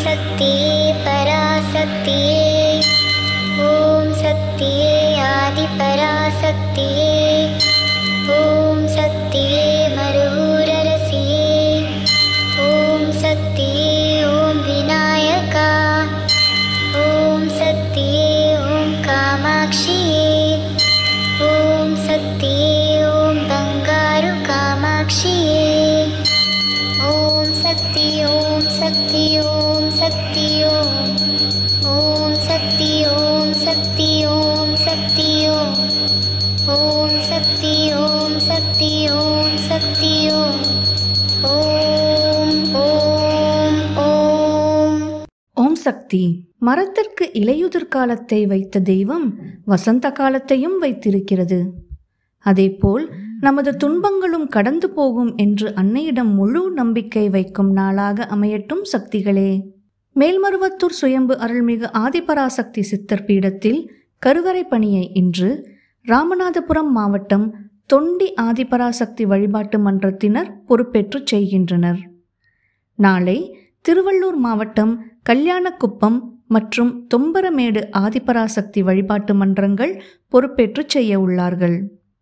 சக்தியே பராசக்தியே ஓம் சக்தியே ஆதி பராசக்தியே ஓம் சக்தியே மருவூரரசியே ஓம் சக்தியே ஓம் விநாயகா ஓம் சக்தியே ஓம் காமாட்சியே ஓம் சக்தியே ஓம் பங்காரு காமாட்சியே ஓம் சக்தி ஓம் சக்தி ஓம் சக்தி ஓம் ஓம் சக்தி ஓம் சக்தி ஓம் சக்தி ஓம் ஓம் சக்தி ஓம் சக்தி ஓம் சக்தி ஓம் ஓம் ஓம் ஓம் ஓம் சக்தி மரத்திற்கு இலையுதிர் காலத்தை வைத்த தெய்வம் வசந்த காலத்தையும் வைத்திருக்கிறது அதேபோல் நமது துன்பங்களும் கடந்து போகும் என்று அன்னையிடம் முழு நம்பிக்கை வைக்கும் நாளாக அமையட்டும் சக்திகளே மேல்மருவத்தூர் சுயம்பு அருள்மிகு ஆதிபராசக்தி சித்தர் பீடத்தில் கருவறை பணியை இன்று ராமநாதபுரம் மாவட்டம் தொண்டி ஆதிபராசக்தி வழிபாட்டு மன்றத்தினர் பொறுப்பேற்றுச் செய்கின்றனர் நாளை திருவள்ளூர் மாவட்டம் கல்யாணக்குப்பம் மற்றும் தொம்பரமேடு ஆதிபராசக்தி வழிபாட்டு மன்றங்கள் பொறுப்பேற்றுச் செய்ய உள்ளார்கள்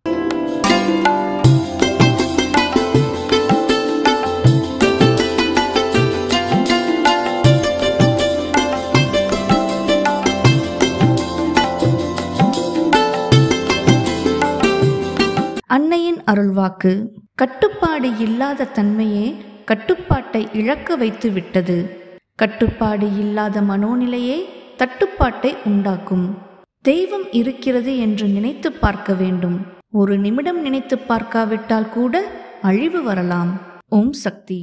அன்னையின் அருள்வாக்கு கட்டுப்பாடு இல்லாத தன்மையே கட்டுப்பாட்டை இழக்க வைத்து விட்டது கட்டுப்பாடு இல்லாத மனோநிலையே தட்டுப்பாட்டை உண்டாக்கும் தெய்வம் இருக்கிறது என்று நினைத்து பார்க்க வேண்டும் ஒரு நிமிடம் நினைத்து பார்க்காவிட்டால் கூட அழிவு வரலாம் ஓம் சக்தி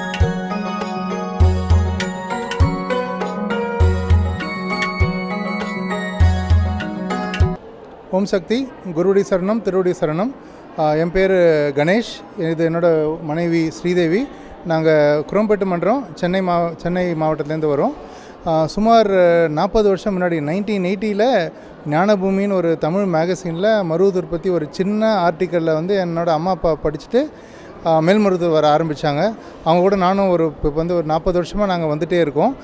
ஓம் சக்தி குருடி சரணம் திருவடி சரணம் ஆஹ் என் பேர் கணேஷ் இது என்னோட மனைவி ஸ்ரீதேவி நாங்கள் குரோம்பேட்டு மன்றம் சென்னை மா சென்னை மாவட்டத்துலேருந்து வரோம் ஆஹ் சுமார் நாற்பது வருஷம் முன்னாடி நைன்டீன் எயிட்டியில் ஞானபூமின்னு ஒரு தமிழ் மேகசினில் மருவத்தூர் பற்றி ஒரு சின்ன ஆர்டிக்கலில் வந்து என்னோட அம்மா அப்பா படிச்சுட்டு ஆஹ் மேல்மருவத்தூர் வர ஆரம்பித்தாங்க அவங்க கூட நானும் ஒரு இப்போ வந்து ஒரு நாற்பது வருஷமாக நாங்கள் வந்துகிட்டே இருக்கோம்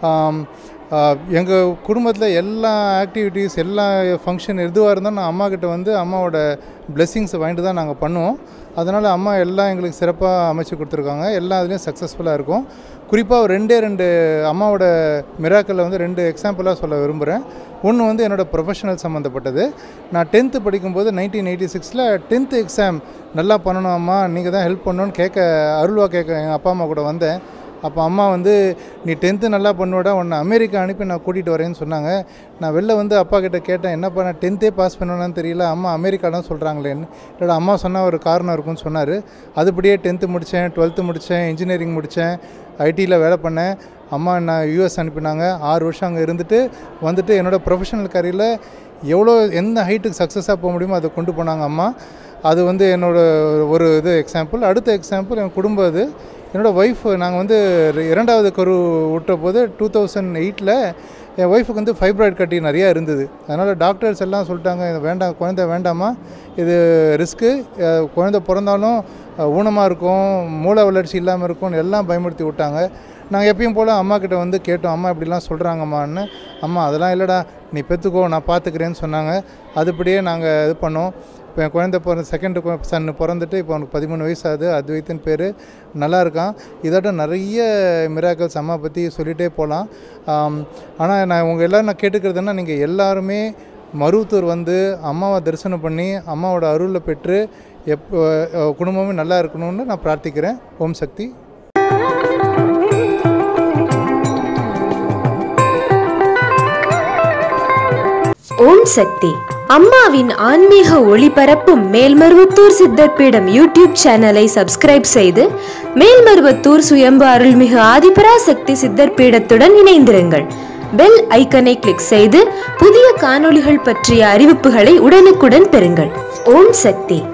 எங்கள் குடும்பத்தில் எல்லா ஆக்டிவிட்டீஸ் எல்லா ஃபங்க்ஷன் எதுவாக இருந்தாலும் நான் அம்மா கிட்ட வந்து அம்மாவோட பிளெஸ்ஸிங்ஸை வாங்கிட்டு தான் நாங்கள் பண்ணுவோம் அதனால் அம்மா எல்லாம் எங்களுக்கு சிறப்பாக அமைச்சு கொடுத்துருக்காங்க எல்லா இதுலேயும் சக்ஸஸ்ஃபுல்லாக இருக்கும் குறிப்பாக ஒரு ரெண்டே ரெண்டு அம்மாவோட மிராக்களில் வந்து ரெண்டு எக்ஸாம்பிளாக சொல்ல விரும்புகிறேன் ஒன்று வந்து என்னோடய ப்ரொஃபஷனல் சம்மந்தப்பட்டது நான் டென்த்து படிக்கும்போது நைன்டீன் எயிட்டி சிக்ஸில் டென்த்து எக்ஸாம் நல்லா பண்ணணும் அம்மா நீங்கள் தான் ஹெல்ப் பண்ணணும்னு கேட்க அருள்வா கேட்க எங்கள் அப்பா அம்மா கூட வந்தேன் அப்போ அம்மா வந்து நீ டென்த்து நல்லா பண்ணுவடா உன்னை அமெரிக்கா அனுப்பி நான் கூட்டிகிட்டு வரேன்னு சொன்னாங்க நான் வெளில வந்து அப்பா கிட்ட கேட்டேன் என்னப்பா நான் டென்த்தே பாஸ் பண்ணணும்னு தெரியல அம்மா அமெரிக்காலாம் சொல்கிறாங்களேன்னு இல்லைடா அம்மா சொன்னால் ஒரு காரணம் இருக்கும்னு சொன்னார் அதுபடியே டென்த்து முடித்தேன் டுவெல்த்து முடித்தேன் இன்ஜினியரிங் முடித்தேன் ஐடியில் வேலை பண்ணேன் அம்மா நான் யூஎஸ் அனுப்பினாங்க ஆறு வருஷம் அங்கே இருந்துட்டு வந்துட்டு என்னோடய ப்ரொஃபஷனல் கரியரில் எவ்வளோ எந்த ஹைட்டுக்கு சக்ஸஸாக போக முடியுமோ அதை கொண்டு போனாங்க அம்மா அது வந்து என்னோட ஒரு இது எக்ஸாம்பிள் அடுத்த எக்ஸாம்பிள் என் குடும்பம் அது என்னோடய ஒய்ஃப் நாங்கள் வந்து இரண்டாவது கரு விட்ட போது டூ தௌசண்ட் எயிட்டில் என் ஒய்ஃபுக்கு வந்து ஃபைப்ராய்டு கட்டி நிறையா இருந்தது அதனால் டாக்டர்ஸ் எல்லாம் சொல்லிட்டாங்க இது வேண்டாம் குழந்தை வேண்டாமா இது ரிஸ்க்கு குழந்தை பிறந்தாலும் ஊனமாக இருக்கும் மூளை வளர்ச்சி இல்லாமல் இருக்கும்னு எல்லாம் பயமுறுத்தி விட்டாங்க நாங்கள் எப்பயும் போல் அம்மா கிட்ட வந்து கேட்டோம் அம்மா இப்படிலாம் சொல்கிறாங்கம்மான்னு அம்மா அதெல்லாம் இல்லைடா நீ பெற்றுக்கோ நான் பார்த்துக்கிறேன்னு சொன்னாங்க அதுபடியே நாங்கள் இது பண்ணோம் இப்போ என் குழந்தை பிறந்த செகண்ட் சன் பிறந்துட்டு இப்போ அவனுக்கு பதிமூணு வயசு ஆகுது அத்வைத்தின் பேர் நல்லா இருக்கான் இதோட நிறைய மிராக்கல்ஸ் அம்மா பற்றி சொல்லிகிட்டே போகலாம் ஆனால் நான் உங்கள் எல்லோரும் நான் கேட்டுக்கிறதுனா நீங்கள் எல்லாருமே மருவத்தூர் வந்து அம்மாவை தரிசனம் பண்ணி அம்மாவோட அருளை பெற்று எப் குடும்பமே நல்லா இருக்கணும்னு நான் பிரார்த்திக்கிறேன் ஓம் சக்தி ஓம் சக்தி அம்மாவின் ஆன்மீக ஒளிபரப்பும் மேல்மருவத்தூர் சித்தர் பீடம் யூடியூப் சேனலை சப்ஸ்கிரைப் செய்து மேல்மருவத்தூர் சுயம்பு அருள்மிகு ஆதிபராசக்தி சித்தர் பீடத்துடன் இணைந்திருங்கள் பெல் ஐக்கனை கிளிக் செய்து புதிய காணொளிகள் பற்றிய அறிவிப்புகளை உடனுக்குடன் பெறுங்கள் ஓம் சக்தி